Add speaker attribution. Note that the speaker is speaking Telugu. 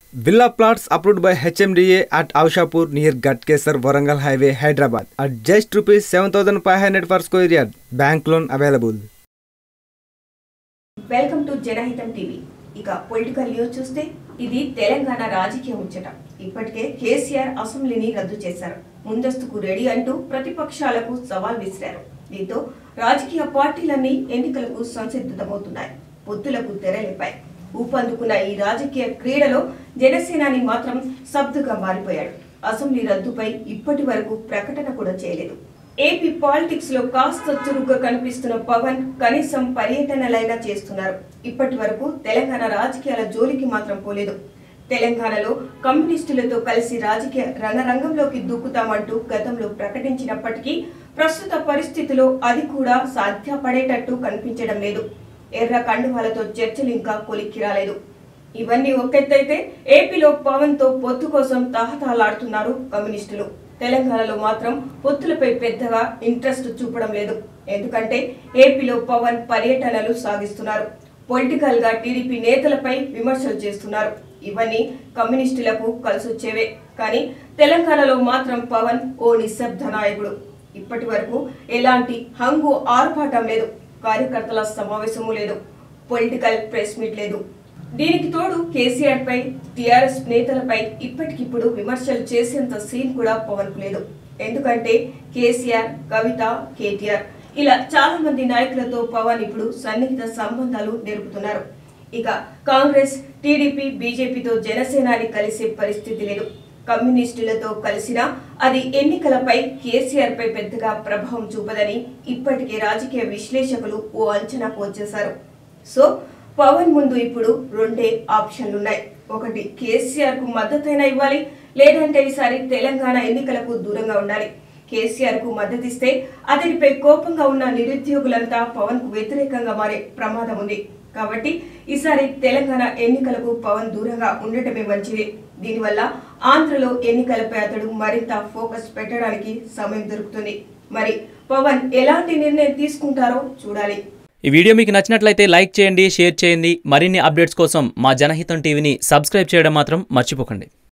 Speaker 1: Villa plots approved by HMDA at Aushapur near Gatkesar Warangal Highway, Hyderabad at just rupees 7500 per square yard. Bank loan available.
Speaker 2: Welcome to Janahitam TV ఇక పొలిటికల్ న్యూస్ చూస్తే ఇది తెలంగాణ రాజకీయ ముచ్చట ఇప్పటికే కేసీఆర్ అసెంబ్లీని రద్దు చేశారు ముందస్తుకు రెడీ అంటూ ప్రతిపక్షాలకు సవాల్ విసిరారు దీంతో రాజకీయ పార్టీలన్నీ ఎన్నికలకు సంసిద్ధమవుతున్నాయి పొత్తులకు తెరలేపాయి ఊపందుకున్న ఈ రాజకీయ క్రీడలో జనసేనాని మాత్రం సబ్దుగా మారిపోయాడు అసెంబ్లీ రద్దుపై ఇప్పటి వరకు ప్రకటన కూడా చేయలేదు ఏపీ పాలిటిక్స్ లో కాస్త చురుగ్గా కనిపిస్తున్న పవన్ కనీసం పర్యటనలైనా చేస్తున్నారు ఇప్పటి వరకు తెలంగాణ రాజకీయాల జోలికి మాత్రం పోలేదు తెలంగాణలో కమ్యూనిస్టులతో కలిసి రాజకీయ రణరంగంలోకి దూకుతామంటూ గతంలో ప్రకటించినప్పటికీ ప్రస్తుత పరిస్థితిలో అది కూడా సాధ్యపడేటట్టు కనిపించడం లేదు ఎర్ర కండువాలతో చర్చలు ఇంకా కొలిక్కి రాలేదు ఇవన్నీ ఒకెత్తైతే ఏపీలో పవన్ తో పొత్తు కోసం తహతహలాడుతున్నారు కమ్యూనిస్టులు తెలంగాణలో మాత్రం పొత్తులపై పెద్దగా ఇంట్రెస్ట్ చూపడం లేదు ఎందుకంటే ఏపీలో పవన్ పర్యటనలు సాగిస్తున్నారు పొలిటికల్ గా టీడీపీ నేతలపై విమర్శలు చేస్తున్నారు ఇవన్నీ కమ్యూనిస్టులకు కలిసొచ్చేవే కానీ తెలంగాణలో మాత్రం పవన్ ఓ నిశ్శబ్ద నాయకుడు ఇప్పటి వరకు ఎలాంటి హంగు ఆర్భాటం లేదు కార్యకర్తల సమావేశము లేదు పొలిటికల్ ప్రెస్ మీట్ లేదు దీనికి తోడు కేసీఆర్ పై టిఆర్ఎస్ నేతలపై ఇప్పటికిప్పుడు విమర్శలు చేసేంత సీన్ కూడా పవన్ కు లేదు ఎందుకంటే కేసీఆర్ కవిత కేటీఆర్ ఇలా చాలా మంది నాయకులతో పవన్ ఇప్పుడు సన్నిహిత సంబంధాలు నెరుపుతున్నారు ఇక కాంగ్రెస్ టీడీపీ బీజేపీతో జనసేనాని కలిసే పరిస్థితి లేదు కమ్యూనిస్టులతో కలిసినా అది ఎన్నికలపై కేసీఆర్ పై పెద్దగా ప్రభావం చూపదని ఇప్పటికే రాజకీయ విశ్లేషకులు ఓ అంచనాకు వచ్చేశారు సో పవన్ ముందు ఇప్పుడు రెండే ఆప్షన్లున్నాయి ఒకటి కేసీఆర్ కు మద్దతైనా ఇవ్వాలి లేదంటే ఈసారి తెలంగాణ ఎన్నికలకు దూరంగా ఉండాలి కేసీఆర్ కు మద్దతిస్తే అతడిపై కోపంగా ఉన్న నిరుద్యోగులంతా పవన్ కు వ్యతిరేకంగా మారే ప్రమాదం ఉంది కాబట్టి ఈసారి తెలంగాణ ఎన్నికలకు పవన్ దూరంగా ఉండటమే మంచిది దీనివల్ల ఆంధ్రలో ఎన్నికలపై అతడు మరింత ఫోకస్ పెట్టడానికి సమయం దొరుకుతుంది మరి పవన్ ఎలాంటి నిర్ణయం తీసుకుంటారో చూడాలి
Speaker 3: ఈ వీడియో మీకు నచ్చినట్లయితే లైక్ చేయండి షేర్ చేయండి మరిన్ని అప్డేట్స్ కోసం మా జనహితం టీవీని సబ్స్క్రైబ్ చేయడం మాత్రం మర్చిపోకండి